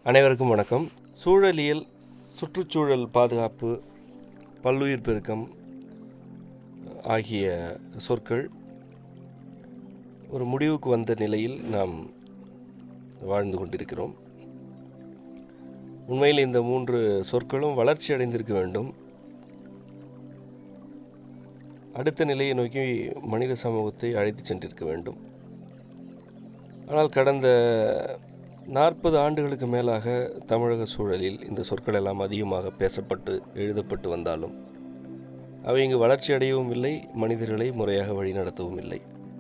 அனைவருக்கும் வணக்கம் சூழலியல் சுற்றுச்சூழல் பாதுகாப்பு பல்லுயிர் பெருக்கம் ஆகிய சொற்கள் ஒரு முடிவுக்கு வந்த நிலையில் நாம் வாழ்ந்து கொண்டிருக்கிறோம் உண்மையில் இந்த மூன்று சொற்களும் வளர்ச்சி அடைந்திருக்க வேண்டும் அடுத்த நிலையை நோக்கி மனித சமூகத்தை அழைத்து சென்றிருக்க வேண்டும் ஆனால் கடந்த நாற்பது ஆண்டுகளுக்கு மேலாக தமிழக சூழலில் இந்த சொற்கள் எல்லாம் அதிகமாக பேசப்பட்டு எழுதப்பட்டு வந்தாலும் அவை இங்கு வளர்ச்சி அடையவும் இல்லை மனிதர்களை முறையாக வழிநடத்தவும் இல்லை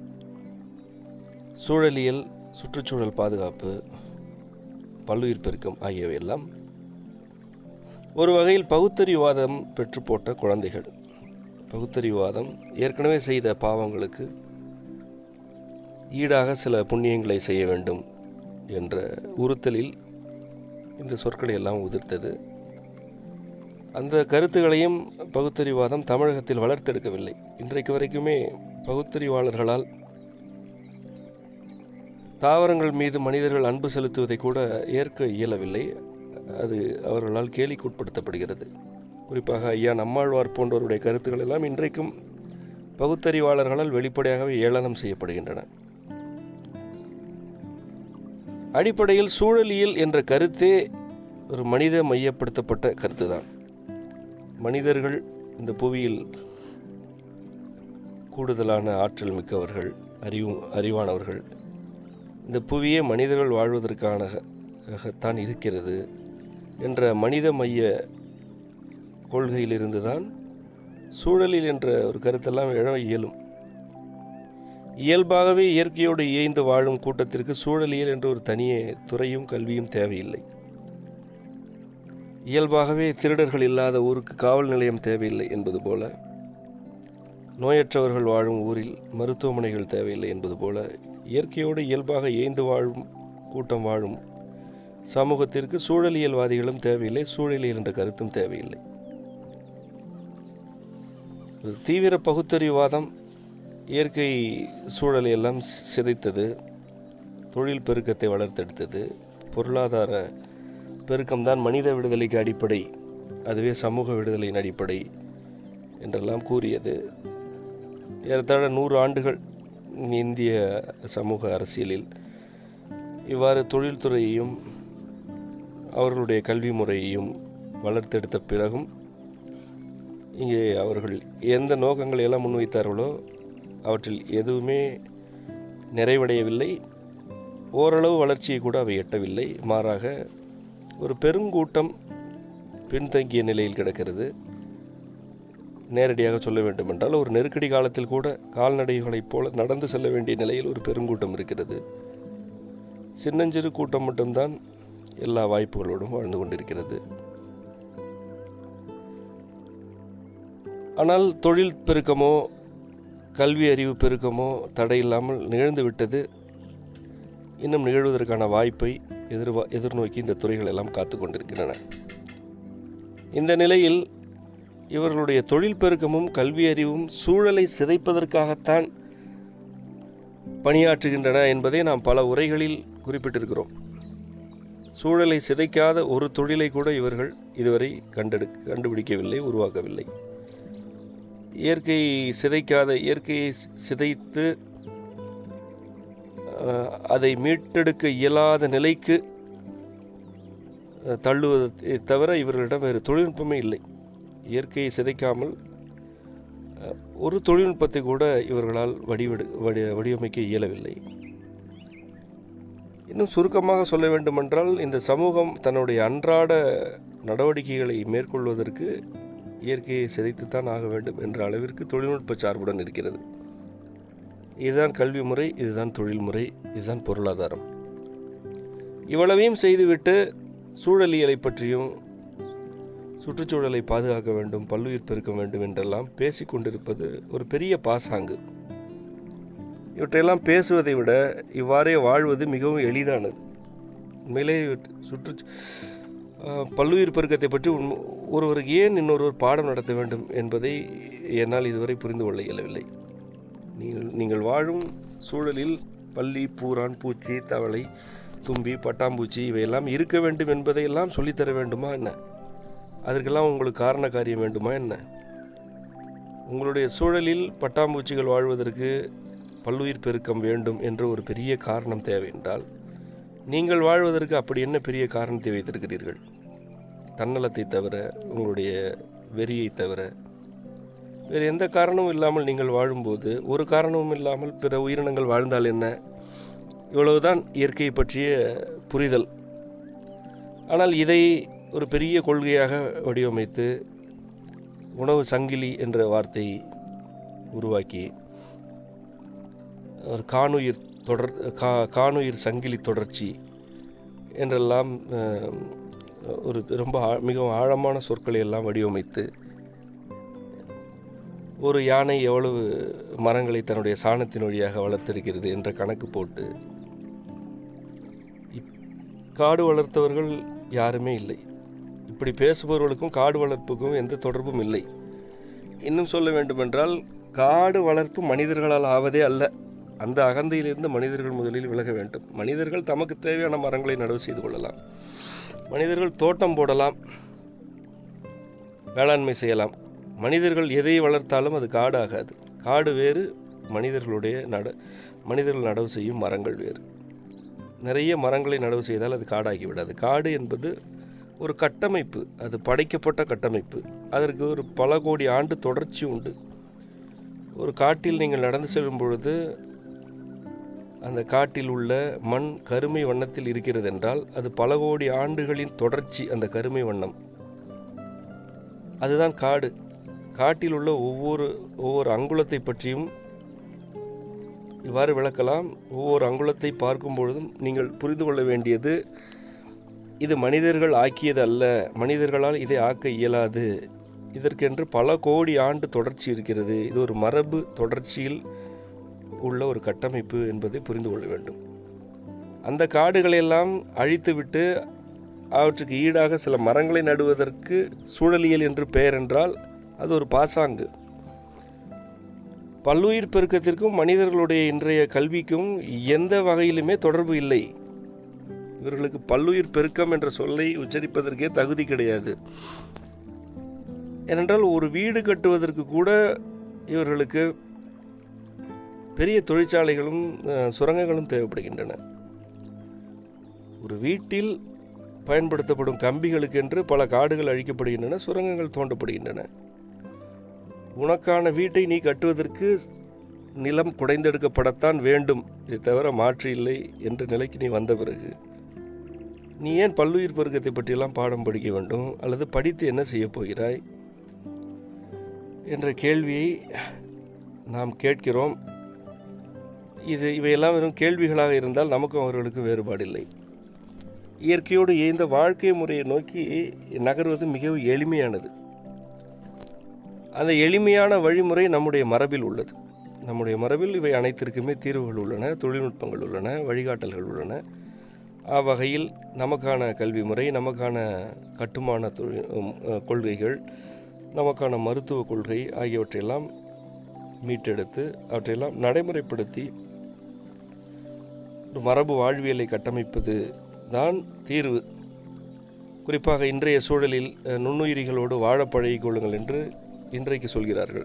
சூழலியல் சுற்றுச்சூழல் பாதுகாப்பு பல்லுயிர் பெருக்கம் ஆகியவையெல்லாம் ஒரு வகையில் பகுத்தறிவாதம் பெற்று போட்ட குழந்தைகள் பகுத்தறிவாதம் ஏற்கனவே செய்த பாவங்களுக்கு ஈடாக சில புண்ணியங்களை செய்ய வேண்டும் என்ற உறுத்தலில் இந்த சொற்களை எல்லாம் உதிர்த்தது அந்த கருத்துகளையும் பகுத்தறிவாதம் தமிழகத்தில் வளர்த்தெடுக்கவில்லை இன்றைக்கு வரைக்குமே பகுத்தறிவாளர்களால் தாவரங்கள் மீது மனிதர்கள் அன்பு செலுத்துவதை கூட ஏற்க இயலவில்லை அது அவர்களால் கேலிக்கு உட்படுத்தப்படுகிறது குறிப்பாக ஐயா நம்மாழ்வார் போன்றவருடைய கருத்துக்கள் எல்லாம் இன்றைக்கும் பகுத்தறிவாளர்களால் வெளிப்படையாகவே ஏளனம் செய்யப்படுகின்றன அடிப்படையில் சூழலியல் என்ற கருத்தே ஒரு மனித மையப்படுத்தப்பட்ட கருத்து தான் மனிதர்கள் இந்த புவியில் கூடுதலான ஆற்றல் மிக்கவர்கள் அறிவு அறிவானவர்கள் இந்த புவியே மனிதர்கள் வாழ்வதற்கானதான் இருக்கிறது என்ற மனித மைய கொள்கையிலிருந்து தான் சூழலில் என்ற ஒரு கருத்தெல்லாம் எழ இயலும் இயல்பாகவே இயற்கையோடு இயைந்து வாழும் கூட்டத்திற்கு சூழலியல் என்ற ஒரு தனியே துறையும் கல்வியும் தேவையில்லை இயல்பாகவே திருடர்கள் இல்லாத ஊருக்கு காவல் நிலையம் தேவையில்லை என்பது போல நோயற்றவர்கள் வாழும் ஊரில் மருத்துவமனைகள் தேவையில்லை என்பது போல இயற்கையோடு இயல்பாக இயைந்து வாழும் கூட்டம் வாழும் சமூகத்திற்கு சூழலியல்வாதிகளும் தேவையில்லை சூழலியல் என்ற கருத்தும் தேவையில்லை ஒரு தீவிர பகுத்தறிவாதம் இயற்கை சூழலை எல்லாம் சிதைத்தது தொழில் பெருக்கத்தை வளர்த்தெடுத்தது பொருளாதார பெருக்கம்தான் மனித விடுதலைக்கு அடிப்படை அதுவே சமூக விடுதலையின் அடிப்படை என்றெல்லாம் கூறியது ஏறத்தாழ நூறு ஆண்டுகள் இந்திய சமூக அரசியலில் இவ்வாறு தொழில்துறையையும் அவர்களுடைய கல்வி முறையையும் வளர்த்தெடுத்த பிறகும் இங்கே அவர்கள் எந்த நோக்கங்களை எல்லாம் முன்வைத்தார்களோ அவற்றில் எதுவுமே நிறைவடையவில்லை ஓரளவு வளர்ச்சியை கூட அவை எட்டவில்லை மாறாக ஒரு பெருங்கூட்டம் பின்தங்கிய நிலையில் கிடக்கிறது நேரடியாக சொல்ல வேண்டுமென்றால் ஒரு நெருக்கடி காலத்தில் கூட கால்நடைகளைப் போல நடந்து செல்ல வேண்டிய நிலையில் ஒரு பெருங்கூட்டம் இருக்கிறது சின்னஞ்சிறு கூட்டம் மட்டும்தான் எல்லா வாய்ப்புகளோடும் வாழ்ந்து கொண்டிருக்கிறது ஆனால் தொழில் பெருக்கமோ கல்வி அறிவு பெருக்கமோ தடையில்லாமல் நிகழ்ந்து விட்டது இன்னும் நிகழ்வதற்கான வாய்ப்பை எதிர்வா எதிர்நோக்கி இந்த துறைகள் எல்லாம் காத்து கொண்டிருக்கின்றன இந்த நிலையில் இவர்களுடைய தொழில் பெருக்கமும் கல்வி அறிவும் சூழலை சிதைப்பதற்காகத்தான் பணியாற்றுகின்றன என்பதை நாம் பல உரைகளில் குறிப்பிட்டிருக்கிறோம் சூழலை சிதைக்காத ஒரு தொழிலை கூட இவர்கள் இதுவரை கண்டெடு கண்டுபிடிக்கவில்லை உருவாக்கவில்லை இயற்கை சிதைக்காத இயற்கையை சிதைத்து அதை மீட்டெடுக்க இயலாத நிலைக்கு தள்ளுவதை தவிர இவர்களிடம் வேறு தொழில்நுட்பமே இல்லை இயற்கையை சிதைக்காமல் ஒரு தொழில்நுட்பத்தை கூட இவர்களால் வடிவெடு வடி வடிவமைக்க இயலவில்லை இன்னும் சுருக்கமாக சொல்ல வேண்டுமென்றால் இந்த சமூகம் தன்னுடைய அன்றாட நடவடிக்கைகளை மேற்கொள்வதற்கு இயற்கையை சிதைத்துத்தான் ஆக வேண்டும் என்ற அளவிற்கு தொழில்நுட்ப சார்புடன் இருக்கிறது இதுதான் கல்வி முறை இதுதான் தொழில்முறை இதுதான் பொருளாதாரம் இவ்வளவையும் செய்துவிட்டு சூழலியலை பற்றியும் சுற்றுச்சூழலை பாதுகாக்க வேண்டும் பல்லுயிர் பெருக்க வேண்டும் என்றெல்லாம் பேசி கொண்டிருப்பது ஒரு பெரிய பாசாங்கு இவற்றையெல்லாம் பேசுவதை விட இவ்வாறே வாழ்வது மிகவும் எளிதானது உண்மையிலே சுற்று பல்லுயிர் பெருக்கத்தை பற்றி ஒருவருக்கு ஏன் இன்னொருவர் பாடம் நடத்த வேண்டும் என்பதை என்னால் இதுவரை புரிந்து கொள்ள இயலவில்லை நீங்கள் நீங்கள் வாழும் சூழலில் பள்ளி பூரான் பூச்சி தவளை தும்பி பட்டாம்பூச்சி இவையெல்லாம் இருக்க வேண்டும் என்பதையெல்லாம் சொல்லித்தர வேண்டுமா என்ன அதற்கெல்லாம் உங்களுக்கு காரண காரியம் வேண்டுமா என்ன உங்களுடைய சூழலில் பட்டாம்பூச்சிகள் வாழ்வதற்கு பல்லுயிர் பெருக்கம் வேண்டும் என்ற ஒரு பெரிய காரணம் தேவை என்றால் நீங்கள் வாழ்வதற்கு அப்படி என்ன பெரிய காரணத்தை வைத்திருக்கிறீர்கள் தன்னலத்தை தவிர உங்களுடைய வெறியை தவிர வேறு எந்த காரணமும் இல்லாமல் நீங்கள் வாழும்போது ஒரு காரணமும் இல்லாமல் பிற உயிரினங்கள் வாழ்ந்தால் என்ன இவ்வளவுதான் இயற்கையை பற்றிய புரிதல் ஆனால் இதை ஒரு பெரிய கொள்கையாக வடிவமைத்து உணவு சங்கிலி என்ற வார்த்தை உருவாக்கி ஒரு காணுயிர் தொடர் கா காணுயிர் சங்கிலி தொடர்ச்சி என்றெல்லாம் அஹ், ஒரு ரொம்ப ஆ- மிகவும் ஆழமான சொற்களை எல்லாம் வடிவமைத்து ஒரு யானை எவ்வளவு மரங்களை தன்னுடைய சாணத்தின் வழியாக வளர்த்திருக்கிறது என்ற கணக்கு போட்டு இப்- காடு வளர்த்தவர்கள் யாருமே இல்லை இப்படி பேசுபவர்களுக்கும் காடு வளர்ப்புக்கும் எந்த தொடர்பும் இல்லை இன்னும் சொல்ல வேண்டுமென்றால் காடு வளர்ப்பு மனிதர்களால் ஆவதே அல்ல அந்த அகந்தையிலிருந்து மனிதர்கள் முதலில் விலக வேண்டும் மனிதர்கள் தமக்கு தேவையான மரங்களை நடவு செய்து கொள்ளலாம் மனிதர்கள் தோட்டம் போடலாம் வேளாண்மை செய்யலாம் மனிதர்கள் எதை வளர்த்தாலும் அது காடு ஆகாது காடு வேறு மனிதர்களுடைய நட மனிதர்கள் நடவு செய்யும் மரங்கள் வேறு நிறைய மரங்களை நடவு செய்தால் அது காடாகி விடாது காடு என்பது ஒரு கட்டமைப்பு அது படைக்கப்பட்ட கட்டமைப்பு அதற்கு ஒரு பல கோடி ஆண்டு தொடர்ச்சி உண்டு ஒரு காட்டில் நீங்கள் நடந்து செல்லும் பொழுது அந்த காட்டில் உள்ள மண் கருமை வண்ணத்தில் இருக்கிறது என்றால் அது பல கோடி ஆண்டுகளின் தொடர்ச்சி அந்த கருமை வண்ணம் அதுதான் காடு காட்டில் உள்ள ஒவ்வொரு ஒவ்வொரு அங்குலத்தை பற்றியும் இவ்வாறு விளக்கலாம் ஒவ்வொரு அங்குலத்தை பார்க்கும் பொழுதும் நீங்கள் புரிந்து கொள்ள வேண்டியது இது மனிதர்கள் ஆக்கியது அல்ல மனிதர்களால் இதை ஆக்க இயலாது இதற்கென்று பல கோடி ஆண்டு தொடர்ச்சி இருக்கிறது இது ஒரு மரபு தொடர்ச்சியில் உள்ள ஒரு கட்டமைப்பு என்பதை புரிந்து கொள்ள வேண்டும் அந்த காடுகளையெல்லாம் அழித்துவிட்டு அவற்றுக்கு ஈடாக சில மரங்களை நடுவதற்கு சூழலியல் என்று பெயர் என்றால் அது ஒரு பாசாங்கு பல்லுயிர் பெருக்கத்திற்கும் மனிதர்களுடைய இன்றைய கல்விக்கும் எந்த வகையிலுமே தொடர்பு இல்லை இவர்களுக்கு பல்லுயிர் பெருக்கம் என்ற சொல்லை உச்சரிப்பதற்கே தகுதி கிடையாது ஏனென்றால் ஒரு வீடு கட்டுவதற்கு கூட இவர்களுக்கு பெரிய தொழிற்சாலைகளும் அஹ், சுரங்கங்களும் தேவைப்படுகின்றன ஒரு வீட்டில் பயன்படுத்தப்படும் கம்பிகளுக்கென்று பல காடுகள் அழிக்கப்படுகின்றன சுரங்கங்கள் தோண்டப்படுகின்றன உனக்கான வீட்டை நீ கட்டுவதற்கு நிலம் குடைந்தெடுக்கப்படத்தான் வேண்டும் இதை தவிர மாற்று இல்லை என்ற நிலைக்கு நீ வந்த பிறகு நீ ஏன் பல்லுயிர் பெருக்கத்தை பற்றியெல்லாம் பாடம் படிக்க வேண்டும் அல்லது படித்து என்ன செய்யப் போகிறாய் என்ற கேள்வியை நாம் கேட்கிறோம் இது இவையெல்லாம் வெறும் கேள்விகளாக இருந்தால் நமக்கும் அவர்களுக்கும் வேறுபாடில்லை இயற்கையோடு இயந்த வாழ்க்கை முறையை நோக்கி நகர்வது மிகவும் எளிமையானது அந்த எளிமையான வழிமுறை நம்முடைய மரபில் உள்ளது நம்முடைய மரபில் இவை அனைத்திற்குமே தீர்வுகள் உள்ளன தொழில்நுட்பங்கள் உள்ளன வழிகாட்டல்கள் உள்ளன அவ்வகையில் நமக்கான கல்வி முறை நமக்கான கட்டுமான தொழில் உம், அஹ், கொள்கைகள் நமக்கான மருத்துவ கொள்கை ஆகியவற்றையெல்லாம் மீட்டெடுத்து அவற்றையெல்லாம் நடைமுறைப்படுத்தி ஒரு மரபு வாழ்வியலை கட்டமைப்பது தான் தீர்வு குறிப்பாக இன்றைய சூழலில் அஹ், நுண்ணுயிரிகளோடு வாழ பழகிக் கொள்ளுங்கள் என்று இன்றைக்கு சொல்கிறார்கள்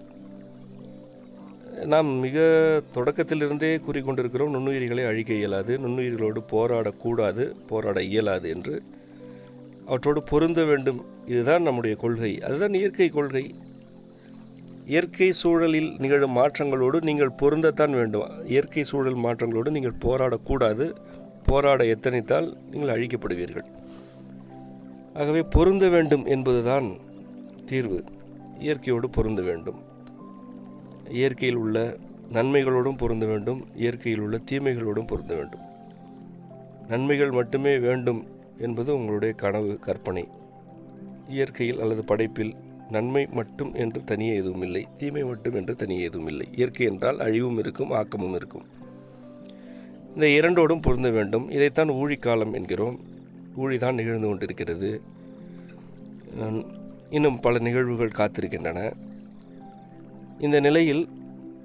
நாம் மிக தொடக்கத்திலிருந்தே கூறிக்கொண்டிருக்கிறோம் நுண்ணுயிரிகளை அழிக்க இயலாது நுண்ணுயிர்களோடு போராடக்கூடாது போராட இயலாது என்று அவற்றோடு பொருந்த வேண்டும் இதுதான் நம்முடைய கொள்கை அதுதான் இயற்கை கொள்கை இயற்கை சூழலில் நிகழும் மாற்றங்களோடு நீங்கள் பொருந்தத்தான் வேண்டும் இயற்கை சூழல் மாற்றங்களோடு நீங்கள் போராடக்கூடாது போராட எத்தனித்தால் நீங்கள் அழிக்கப்படுவீர்கள் ஆகவே பொருந்த வேண்டும் என்பதுதான் தீர்வு இயற்கையோடு பொருந்த வேண்டும் இயற்கையில் உள்ள நன்மைகளோடும் பொருந்த வேண்டும் இயற்கையில் உள்ள தீமைகளோடும் பொருந்த வேண்டும் நன்மைகள் மட்டுமே வேண்டும் என்பது உங்களுடைய கனவு கற்பனை இயற்கையில் அல்லது படைப்பில் நன்மை மட்டும் என்று தனியே எதுவும் இல்லை தீமை மட்டும் என்று தனியே எதுவும் இல்லை இயற்கை என்றால் அழிவும் இருக்கும் ஆக்கமும் இருக்கும் இந்த இரண்டோடும் பொருந்த வேண்டும் இதைத்தான் ஊழிக்காலம் என்கிறோம் ஊழிதான் நிகழ்ந்து கொண்டிருக்கிறது உம், இன்னும் பல நிகழ்வுகள் காத்திருக்கின்றன இந்த நிலையில்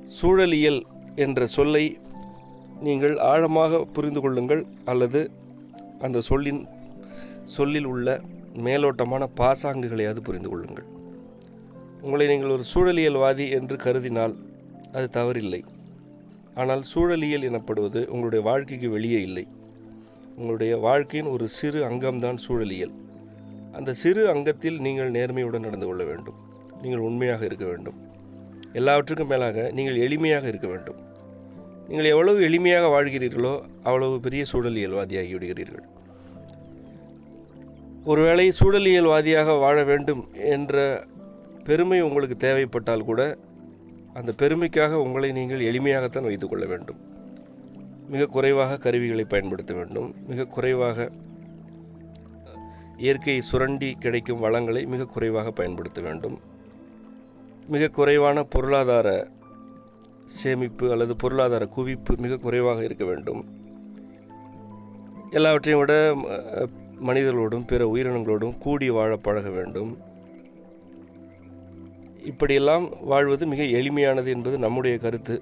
சூழலியல் என்ற சொல்லை நீங்கள் ஆழமாக புரிந்து கொள்ளுங்கள் அல்லது அந்த சொல்லின் சொல்லில் உள்ள மேலோட்டமான பாசாங்குகளையாவது புரிந்து கொள்ளுங்கள் உங்களை நீங்கள் ஒரு சூழலியல்வாதி என்று கருதினால் அது தவறில்லை ஆனால் சூழலியல் எனப்படுவது உங்களுடைய வாழ்க்கைக்கு வெளியே இல்லை உங்களுடைய வாழ்க்கையின் ஒரு சிறு அங்கம்தான் சூழலியல் அந்த சிறு அங்கத்தில் நீங்கள் நேர்மையுடன் நடந்து கொள்ள வேண்டும் நீங்கள் உண்மையாக இருக்க வேண்டும் எல்லாவற்றுக்கும் மேலாக நீங்கள் எளிமையாக இருக்க வேண்டும் நீங்கள் எவ்வளவு எளிமையாக வாழ்கிறீர்களோ அவ்வளவு பெரிய சூழலியல்வாதியாகி விடுகிறீர்கள் ஒருவேளை சூழலியல்வாதியாக வாழ வேண்டும் என்ற பெருமை உங்களுக்கு தேவைப்பட்டால் கூட அந்த பெருமைக்காக உங்களை நீங்கள் எளிமையாகத்தான் வைத்துக்கொள்ள வேண்டும் மிக குறைவாக கருவிகளை பயன்படுத்த வேண்டும் மிக குறைவாக இயற்கை சுரண்டி கிடைக்கும் வளங்களை மிக குறைவாக பயன்படுத்த வேண்டும் மிக குறைவான பொருளாதார சேமிப்பு அல்லது பொருளாதார குவிப்பு மிக குறைவாக இருக்க வேண்டும் எல்லாவற்றையும் விட ம- மனிதர்களோடும் பிற உயிரினங்களோடும் கூடி வாழ பழக வேண்டும் இப்படியெல்லாம் வாழ்வது மிக எளிமையானது என்பது நம்முடைய கருத்து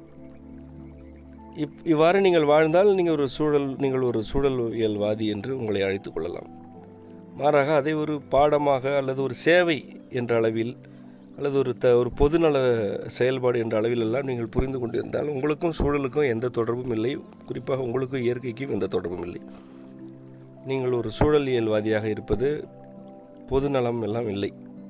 இப் இவ்வாறு நீங்கள் வாழ்ந்தால் நீங்கள் ஒரு சூழல் நீங்கள் ஒரு சூழலியல்வாதி என்று உங்களை அழைத்துக் கொள்ளலாம் மாறாக அதை ஒரு பாடமாக அல்லது ஒரு சேவை என்ற அளவில் அல்லது ஒரு த ஒரு பொதுநல செயல்பாடு என்ற அளவில் எல்லாம் நீங்கள் புரிந்து கொண்டிருந்தால் உங்களுக்கும் சூழலுக்கும் எந்த தொடர்பும் இல்லை குறிப்பாக உங்களுக்கும் இயற்கைக்கும் எந்த தொடர்பும் இல்லை நீங்கள் ஒரு சூழலியல்வாதியாக இருப்பது பொதுநலம் எல்லாம் இல்லை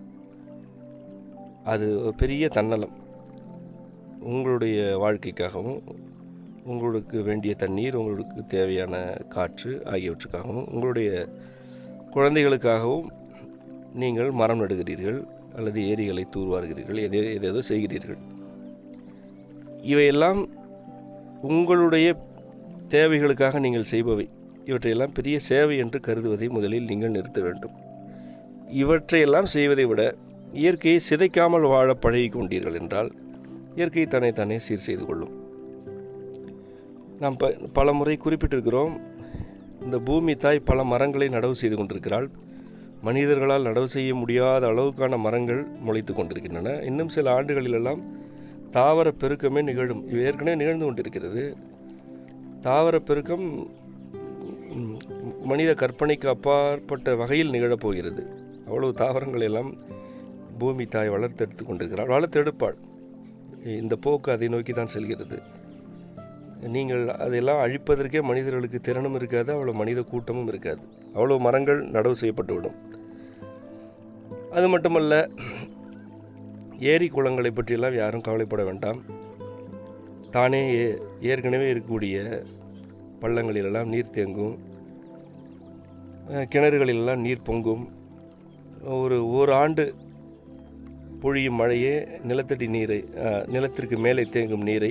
அது ஒரு பெரிய தன்னலம் உங்களுடைய வாழ்க்கைக்காகவும் உங்களுக்கு வேண்டிய தண்ணீர் உங்களுக்கு தேவையான காற்று ஆகியவற்றுக்காகவும் உங்களுடைய குழந்தைகளுக்காகவும் நீங்கள் மரம் நடுகிறீர்கள் அல்லது ஏரிகளை தூர்வாருகிறீர்கள் எதே எதேதோ செய்கிறீர்கள் இவையெல்லாம் உங்களுடைய தேவைகளுக்காக நீங்கள் செய்பவை இவற்றையெல்லாம் பெரிய சேவை என்று கருதுவதை முதலில் நீங்கள் நிறுத்த வேண்டும் இவற்றையெல்லாம் செய்வதை விட இயற்கையை சிதைக்காமல் வாழ பழகி கொண்டீர்கள் என்றால் இயற்கை தன்னை தானே சீர் செய்து கொள்ளும் நாம் ப பல முறை குறிப்பிட்டிருக்கிறோம் இந்த பூமி தாய் பல மரங்களை நடவு செய்து கொண்டிருக்கிறாள் மனிதர்களால் நடவு செய்ய முடியாத அளவுக்கான மரங்கள் முளைத்து கொண்டிருக்கின்றன இன்னும் சில ஆண்டுகளிலெல்லாம் தாவர பெருக்கமே நிகழும் இது ஏற்கனவே நிகழ்ந்து கொண்டிருக்கிறது தாவர பெருக்கம் ம், மனித கற்பனைக்கு அப்பாற்பட்ட வகையில் நிகழப்போகிறது அவ்வளவு தாவரங்களை எல்லாம் பூமி தாய் வளர்த்தெடுத்து கொண்டிருக்கிறாள் வளர்த்தெடுப்பாள் இந்த போக்கு அதை நோக்கி தான் செல்கிறது நீங்கள் அதையெல்லாம் அழிப்பதற்கே மனிதர்களுக்கு திறனும் இருக்காது அவ்வளோ மனித கூட்டமும் இருக்காது அவ்வளோ மரங்கள் நடவு செய்யப்பட்டுவிடும் அது மட்டுமல்ல ஏரி குளங்களை பற்றியெல்லாம் யாரும் கவலைப்பட வேண்டாம் தானே ஏ- ஏற்கனவே இருக்கக்கூடிய பள்ளங்களிலெல்லாம் நீர் தேங்கும் அஹ், கிணறுகளிலெல்லாம் நீர் பொங்கும் ஒரு ஒரு ஆண்டு பொழியும் மழையே நிலத்தடி நீரை அஹ், நிலத்திற்கு மேலே தேங்கும் நீரை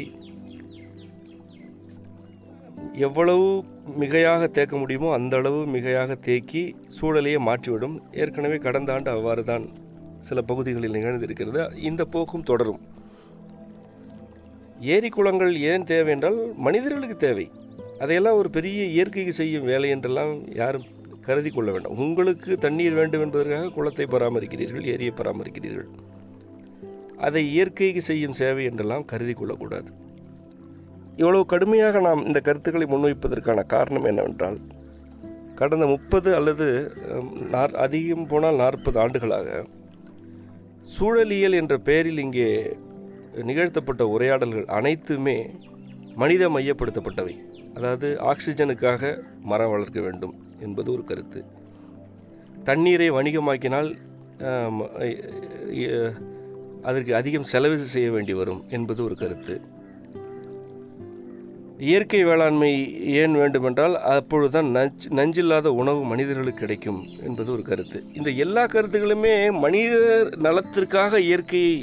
எவ்வளவு மிகையாக தேக்க முடியுமோ அந்த அளவு மிகையாக தேக்கி சூழலையே மாற்றிவிடும் ஏற்கனவே கடந்த ஆண்டு அவ்வாறு தான் சில பகுதிகளில் நிகழ்ந்திருக்கிறது இந்த போக்கும் தொடரும் ஏரி குளங்கள் ஏன் தேவை என்றால் மனிதர்களுக்கு தேவை அதையெல்லாம் ஒரு பெரிய இயற்கைக்கு செய்யும் வேலை என்றெல்லாம் யாரும் கருதி கொள்ள வேண்டாம் உங்களுக்கு தண்ணீர் வேண்டும் என்பதற்காக குளத்தை பராமரிக்கிறீர்கள் ஏரியை பராமரிக்கிறீர்கள் அதை இயற்கைக்கு செய்யும் சேவை என்றெல்லாம் கருதி கொள்ளக்கூடாது இவ்வளவு கடுமையாக நாம் இந்த கருத்துக்களை முன்வைப்பதற்கான காரணம் என்னவென்றால் கடந்த முப்பது அல்லது அம், நாற் அதிகம் போனால் நாற்பது ஆண்டுகளாக சூழலியல் என்ற பெயரில் இங்கே நிகழ்த்தப்பட்ட உரையாடல்கள் அனைத்துமே மனித மையப்படுத்தப்பட்டவை அதாவது ஆக்சிஜனுக்காக மரம் வளர்க்க வேண்டும் என்பது ஒரு கருத்து தண்ணீரை வணிகமாக்கினால் ஆம், எ- எ- அதற்கு அதிகம் செலவு செய்ய வேண்டி வரும் என்பது ஒரு கருத்து இயற்கை வேளாண்மை ஏன் வேண்டுமென்றால் அப்பொழுதுதான் நஞ்சு நஞ்சில்லாத உணவு மனிதர்களுக்கு கிடைக்கும் என்பது ஒரு கருத்து இந்த எல்லா கருத்துக்களுமே மனித நலத்திற்காக இயற்கையை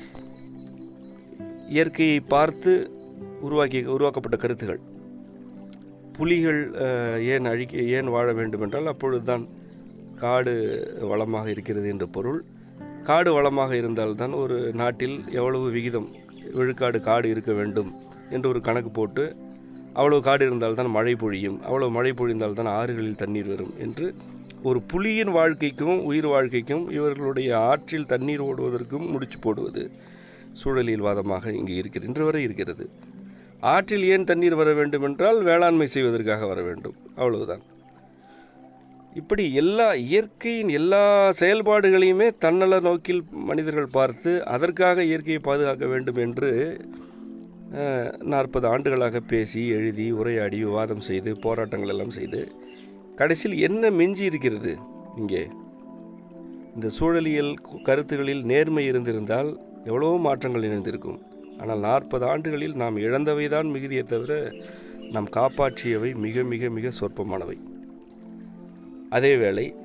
இயற்கையை பார்த்து உருவாக்கி உருவாக்கப்பட்ட கருத்துகள் புலிகள் அஹ், ஏன் அழிக்க ஏன் வாழ வேண்டுமென்றால் அப்பொழுதுதான் காடு வளமாக இருக்கிறது என்ற பொருள் காடு வளமாக இருந்தால்தான் ஒரு நாட்டில் எவ்வளவு விகிதம் விழுக்காடு காடு இருக்க வேண்டும் என்று ஒரு கணக்கு போட்டு அவ்வளவு காடு இருந்தால்தான் மழை பொழியும் அவ்வளவு மழை பொழிந்தால்தான் ஆறுகளில் தண்ணீர் வரும் என்று ஒரு புலியின் வாழ்க்கைக்கும் உயிர் வாழ்க்கைக்கும் இவர்களுடைய ஆற்றில் தண்ணீர் ஓடுவதற்கும் முடிச்சு போடுவது சூழலியல் வாதமாக இங்கே இருக்கிறது இன்று வரை இருக்கிறது ஆற்றில் ஏன் தண்ணீர் வர வேண்டும் என்றால் வேளாண்மை செய்வதற்காக வர வேண்டும் அவ்வளவுதான் இப்படி எல்லா இயற்கையின் எல்லா செயல்பாடுகளையுமே தன்னல நோக்கில் மனிதர்கள் பார்த்து அதற்காக இயற்கையை பாதுகாக்க வேண்டும் என்று நாற்பது ஆண்டுகளாக பேசி எழுதி உரையாடி விவாதம் செய்து போராட்டங்கள் எல்லாம் செய்து கடைசியில் என்ன மிஞ்சி இருக்கிறது இங்கே இந்த சூழலியல் கருத்துகளில் நேர்மை இருந்திருந்தால் எவ்வளவோ மாற்றங்கள் இணைந்திருக்கும் ஆனால் நாற்பது ஆண்டுகளில் நாம் இழந்தவை தான் மிகுதியை தவிர நாம் காப்பாற்றியவை மிக மிக மிக சொற்பமானவை அதேவேளை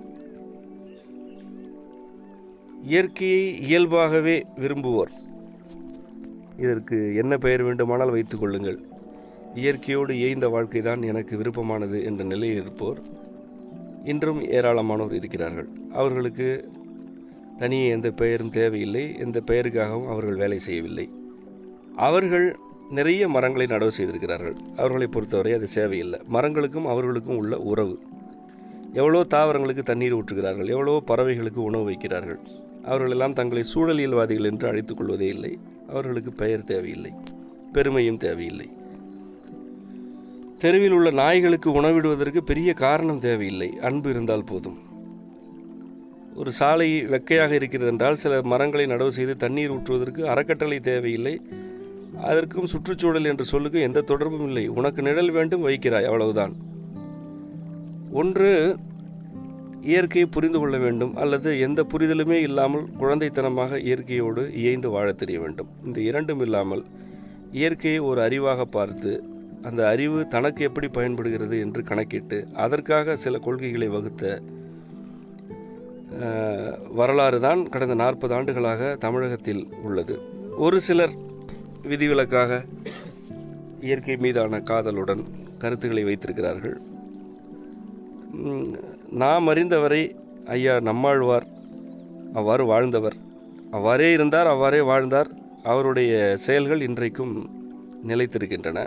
இயற்கையை இயல்பாகவே விரும்புவோர் இதற்கு என்ன பெயர் வேண்டுமானால் வைத்துக் கொள்ளுங்கள் இயற்கையோடு இயைந்த வாழ்க்கை தான் எனக்கு விருப்பமானது என்ற நிலையில் இருப்போர் இன்றும் ஏராளமானோர் இருக்கிறார்கள் அவர்களுக்கு தனியே எந்த பெயரும் தேவையில்லை எந்த பெயருக்காகவும் அவர்கள் வேலை செய்யவில்லை அவர்கள் நிறைய மரங்களை நடவு செய்திருக்கிறார்கள் அவர்களை பொறுத்தவரை அது சேவையில்லை மரங்களுக்கும் அவர்களுக்கும் உள்ள உறவு எவ்வளோ தாவரங்களுக்கு தண்ணீர் ஊற்றுகிறார்கள் எவ்வளோ பறவைகளுக்கு உணவு வைக்கிறார்கள் அவர்களெல்லாம் தங்களை சூழலியல்வாதிகள் என்று அழைத்துக் கொள்வதே இல்லை அவர்களுக்கு பெயர் தேவையில்லை பெருமையும் தேவையில்லை தெருவில் உள்ள நாய்களுக்கு உணவிடுவதற்கு பெரிய காரணம் தேவையில்லை அன்பு இருந்தால் போதும் ஒரு சாலை வெக்கையாக இருக்கிறது என்றால் சில மரங்களை நடவு செய்து தண்ணீர் ஊற்றுவதற்கு அறக்கட்டளை தேவையில்லை அதற்கும் சுற்றுச்சூழல் என்று சொல்லுக்கு எந்த தொடர்பும் இல்லை உனக்கு நிழல் வேண்டும் வைக்கிறாய் அவ்வளவுதான் ஒன்று இயற்கையை புரிந்து கொள்ள வேண்டும் அல்லது எந்த புரிதலுமே இல்லாமல் குழந்தைத்தனமாக இயற்கையோடு இயைந்து வாழத் தெரிய வேண்டும் இந்த இரண்டும் இல்லாமல் இயற்கையை ஒரு அறிவாக பார்த்து அந்த அறிவு தனக்கு எப்படி பயன்படுகிறது என்று கணக்கிட்டு அதற்காக சில கொள்கைகளை வகுத்த வரலாறு தான் கடந்த நாற்பது ஆண்டுகளாக தமிழகத்தில் உள்ளது ஒரு சிலர் விதிவிலக்காக இயற்கை மீதான காதலுடன் கருத்துக்களை வைத்திருக்கிறார்கள் நாம் அறிந்தவரை ஐயா நம்மாழ்வார் அவ்வாறு வாழ்ந்தவர் அவ்வாறே இருந்தார் அவ்வாறே வாழ்ந்தார் அவருடைய செயல்கள் இன்றைக்கும் நிலைத்திருக்கின்றன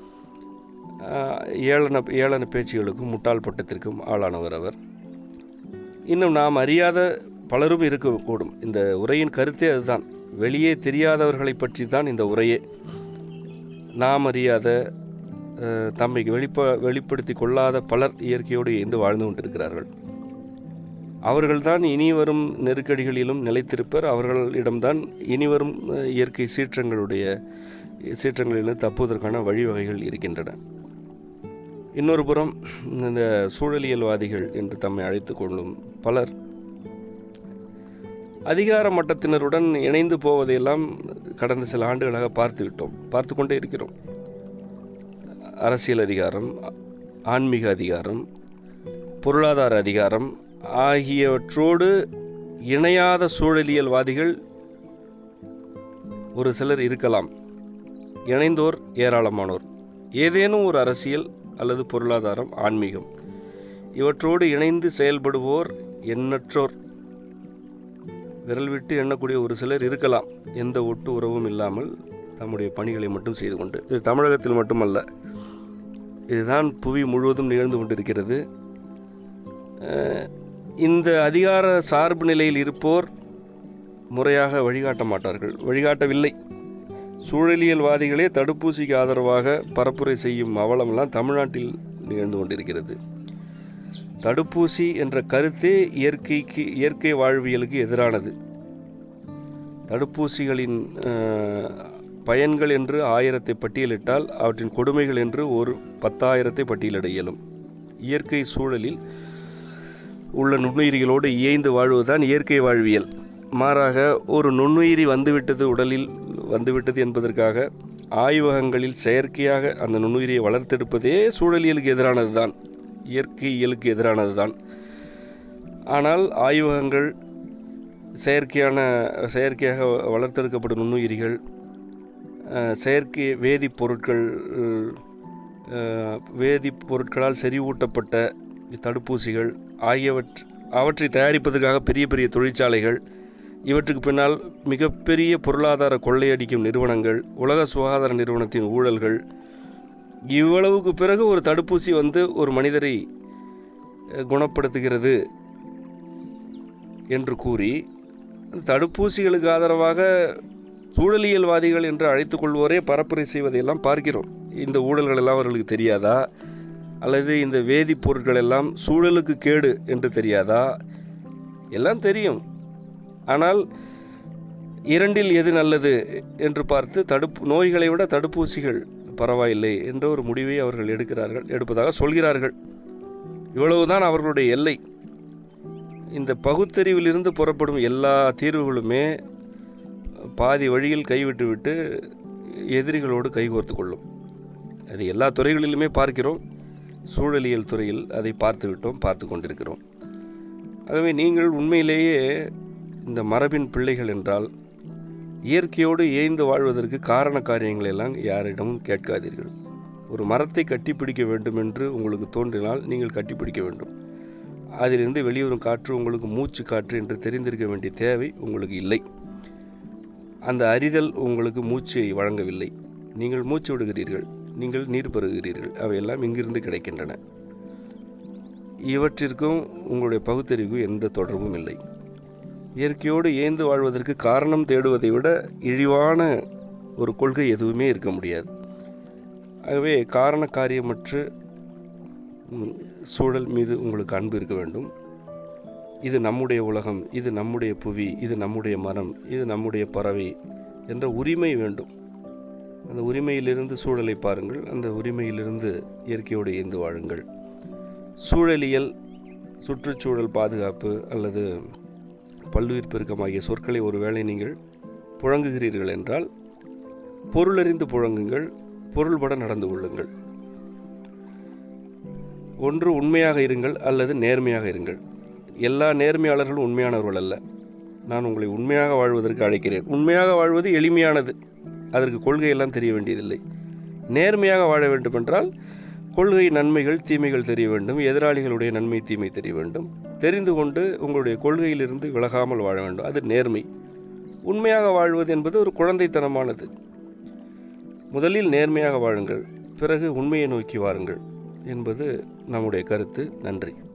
ஏளன ஏளன பேச்சுகளுக்கும் முட்டாள் பட்டத்திற்கும் ஆளானவர் அவர் இன்னும் நாம் அறியாத பலரும் இருக்கக்கூடும் இந்த உரையின் கருத்தே அதுதான் வெளியே தெரியாதவர்களை பற்றி தான் இந்த உரையே நாம் அறியாத தம்மை வெளிப்ப வெளிப்படுத்தி கொள்ளாத பலர் இயற்கையோடு இணைந்து வாழ்ந்து கொண்டிருக்கிறார்கள் அவர்கள்தான் இனி வரும் நெருக்கடிகளிலும் நிலைத்திருப்பர் அவர்களிடம்தான் இனிவரும் இயற்கை சீற்றங்களுடைய சீற்றங்களிலிருந்து தப்புவதற்கான வழிவகைகள் இருக்கின்றன இன்னொரு புறம் இந்த சூழலியல்வாதிகள் என்று தம்மை அழைத்து கொள்ளும் பலர் அதிகார மட்டத்தினருடன் இணைந்து போவதையெல்லாம் கடந்த சில ஆண்டுகளாக பார்த்து விட்டோம் பார்த்து கொண்டே இருக்கிறோம் அரசியல் அதிகாரம் ஆன்மீக அதிகாரம் பொருளாதார அதிகாரம் ஆகியவற்றோடு இணையாத சூழலியல்வாதிகள் ஒரு சிலர் இருக்கலாம் இணைந்தோர் ஏராளமானோர் ஏதேனும் ஒரு அரசியல் அல்லது பொருளாதாரம் ஆன்மீகம் இவற்றோடு இணைந்து செயல்படுவோர் எண்ணற்றோர் விரல் விட்டு எண்ணக்கூடிய ஒரு சிலர் இருக்கலாம் எந்த ஒட்டு உறவும் இல்லாமல் தம்முடைய பணிகளை மட்டும் செய்து கொண்டு இது தமிழகத்தில் மட்டுமல்ல இதுதான் புவி முழுவதும் நிகழ்ந்து கொண்டிருக்கிறது இந்த அதிகார சார்பு நிலையில் இருப்போர் முறையாக வழிகாட்ட மாட்டார்கள் வழிகாட்டவில்லை சூழலியல்வாதிகளே தடுப்பூசிக்கு ஆதரவாக பரப்புரை செய்யும் அவலமெல்லாம் தமிழ்நாட்டில் நிகழ்ந்து கொண்டிருக்கிறது தடுப்பூசி என்ற கருத்தே இயற்கைக்கு இயற்கை வாழ்வியலுக்கு எதிரானது தடுப்பூசிகளின் பயன்கள் என்று ஆயிரத்தை பட்டியலிட்டால் அவற்றின் கொடுமைகள் என்று ஒரு பத்தாயிரத்தை பட்டியலிட இயலும் இயற்கை சூழலில் உள்ள நுண்ணுயிரிகளோடு இயைந்து வாழ்வதுதான் இயற்கை வாழ்வியல் மாறாக ஒரு நுண்ணுயிரி வந்துவிட்டது உடலில் வந்துவிட்டது என்பதற்காக ஆய்வகங்களில் செயற்கையாக அந்த நுண்ணுயிரியை வளர்த்தெடுப்பதே சூழலியலுக்கு எதிரானது தான் இயற்கையியலுக்கு எதிரானது தான் ஆனால் ஆய்வகங்கள் செயற்கையான செயற்கையாக வளர்த்தெடுக்கப்படும் நுண்ணுயிரிகள் செயற்கை வேதிப்பொருட்கள் வேதிப்பொருட்களால் செறிவூட்டப்பட்ட தடுப்பூசிகள் ஆகியவற்றை அவற்றை தயாரிப்பதற்காக பெரிய பெரிய தொழிற்சாலைகள் இவற்றுக்கு பின்னால் மிகப்பெரிய பொருளாதார கொள்ளையடிக்கும் நிறுவனங்கள் உலக சுகாதார நிறுவனத்தின் ஊழல்கள் இவ்வளவுக்கு பிறகு ஒரு தடுப்பூசி வந்து ஒரு மனிதரை குணப்படுத்துகிறது என்று கூறி தடுப்பூசிகளுக்கு ஆதரவாக சூழலியல்வாதிகள் என்று அழைத்துக் கொள்வோரே பரப்புரை செய்வதையெல்லாம் பார்க்கிறோம் இந்த ஊழல்கள் எல்லாம் அவர்களுக்கு தெரியாதா அல்லது இந்த வேதிப்பொருட்கள் எல்லாம் சூழலுக்கு கேடு என்று தெரியாதா எல்லாம் தெரியும் ஆனால் இரண்டில் எது நல்லது என்று பார்த்து தடுப்பு நோய்களை விட தடுப்பூசிகள் பரவாயில்லை என்ற ஒரு முடிவை அவர்கள் எடுக்கிறார்கள் எடுப்பதாக சொல்கிறார்கள் இவ்வளவுதான் அவர்களுடைய எல்லை இந்த பகுத்தறிவிலிருந்து புறப்படும் எல்லா தீர்வுகளுமே பாதி வழியில் கைவிட்டுவிட்டு எதிரிகளோடு கைகோர்த்து கொள்ளும் அது எல்லா துறைகளிலுமே பார்க்கிறோம் சூழலியல் துறையில் அதை பார்த்து விட்டோம் பார்த்து கொண்டிருக்கிறோம் ஆகவே நீங்கள் உண்மையிலேயே இந்த மரபின் பிள்ளைகள் என்றால் இயற்கையோடு ஏய்ந்து வாழ்வதற்கு காரண காரியங்களை எல்லாம் யாரிடமும் கேட்காதீர்கள் ஒரு மரத்தை கட்டிப்பிடிக்க வேண்டும் என்று உங்களுக்கு தோன்றினால் நீங்கள் கட்டிப்பிடிக்க வேண்டும் அதிலிருந்து வெளிவரும் காற்று உங்களுக்கு மூச்சு காற்று என்று தெரிந்திருக்க வேண்டிய தேவை உங்களுக்கு இல்லை அந்த அறிதல் உங்களுக்கு மூச்சை வழங்கவில்லை நீங்கள் மூச்சு விடுகிறீர்கள் நீங்கள் நீர் பருகுகிறீர்கள் அவையெல்லாம் இங்கிருந்து கிடைக்கின்றன இவற்றிற்கும் உங்களுடைய பகுத்தறிவுக்கும் எந்த தொடர்பும் இல்லை இயற்கையோடு ஏந்து வாழ்வதற்கு காரணம் தேடுவதை விட இழிவான ஒரு கொள்கை எதுவுமே இருக்க முடியாது ஆகவே காரண காரியமற்று ம், சூழல் மீது உங்களுக்கு அன்பு இருக்க வேண்டும் இது நம்முடைய உலகம் இது நம்முடைய புவி இது நம்முடைய மரம் இது நம்முடைய பறவை என்ற உரிமை வேண்டும் அந்த உரிமையிலிருந்து சூழலை பாருங்கள் அந்த உரிமையிலிருந்து இயற்கையோடு ஏந்து வாழுங்கள் சூழலியல் சுற்றுச்சூழல் பாதுகாப்பு அல்லது பல்லுயிர் பெருக்கம் ஆகிய சொற்களை ஒருவேளை நீங்கள் புழங்குகிறீர்கள் என்றால் பொருளறிந்து புழங்குங்கள் பொருள்பட நடந்து கொள்ளுங்கள் ஒன்று உண்மையாக இருங்கள் அல்லது நேர்மையாக இருங்கள் எல்லா நேர்மையாளர்களும் உண்மையானவர்கள் அல்ல நான் உங்களை உண்மையாக வாழ்வதற்கு அழைக்கிறேன் உண்மையாக வாழ்வது எளிமையானது அதற்கு கொள்கையெல்லாம் தெரிய வேண்டியதில்லை நேர்மையாக வாழ வேண்டுமென்றால் கொள்கை நன்மைகள் தீமைகள் தெரிய வேண்டும் எதிராளிகளுடைய நன்மை தீமை தெரிய வேண்டும் தெரிந்து கொண்டு உங்களுடைய கொள்கையிலிருந்து விலகாமல் வாழ வேண்டும் அது நேர்மை உண்மையாக வாழ்வது என்பது ஒரு குழந்தைத்தனமானது முதலில் நேர்மையாக வாழுங்கள் பிறகு உண்மையை நோக்கி வாருங்கள் என்பது நம்முடைய கருத்து நன்றி